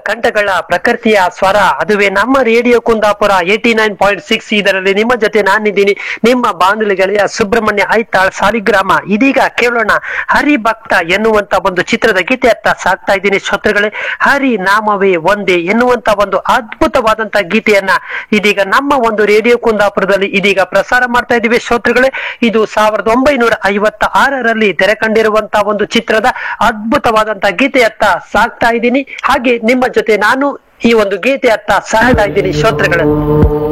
ಕಂಠಗಳ ಪ್ರಕೃತಿಯ ಸ್ವರ ಅದುವೇ ನಮ್ಮ radio Kundapura eighty nine point six ಇದರಲ್ಲಿ ನಿಮ್ಮ ಜೊತೆ ನಾನಿದ್ದೀನಿ ನಿಮ್ಮ ಬಾನುಲಿ ಗೆಳೆಯ ಸುಬ್ರಹ್ಮಣ್ಯ ಐತಾಳ್ ಸಾಲಿಗ್ರಾಮ ಇದೀಗ ಕೇಳೋಣ ಹರಿಭಕ್ತ ಎನ್ನುವಂತ ಒಂದು ಚಿತ್ರದ ಗೀತೆಯತ್ತ ಸಾಕ್ತಾ ಇದ್ದೀನಿ ಶ್ರೋತೃಗಳೇ ಹರಿ ನಾಮವೇ ಒಂದೇ ಎನ್ನುವಂತ ಒಂದು ಅದ್ಭುತವಾದಂತ ಗೀತೆಯನ್ನ ಇದೀಗ ನಮ್ಮ ಒಂದು ರೇಡಿಯೋ ಕುಂದಾಪುರದಲ್ಲಿ ಇದೀಗ ಪ್ರಸಾರ ಮಾಡ್ತಾ ಇದ್ದೀವಿ ಶ್ರೋತೃಗಳೇ ಇದು ಸಾವಿರದ ಒಂಬೈನೂರ ಐವತ್ತ ಆರರಲ್ಲಿ ತೆರೆ ಕಂಡಿರುವಂತಹ ಒಂದು ಚಿತ್ರದ ಅದ್ಭುತವಾದಂತ ಗೀತೆಯತ್ತ ಸಾಕ್ತಾ ಇದ್ದೀನಿ ಹಾಗೆ ನಿಮ್ಮ ಜೊತೆ ನಾನು ಈ ಒಂದು ಗೀತೆಯತ್ತ ಸಾಗ್ತಾ ಇದ್ದೀನಿ ಶ್ರೋತೃಗಳೇ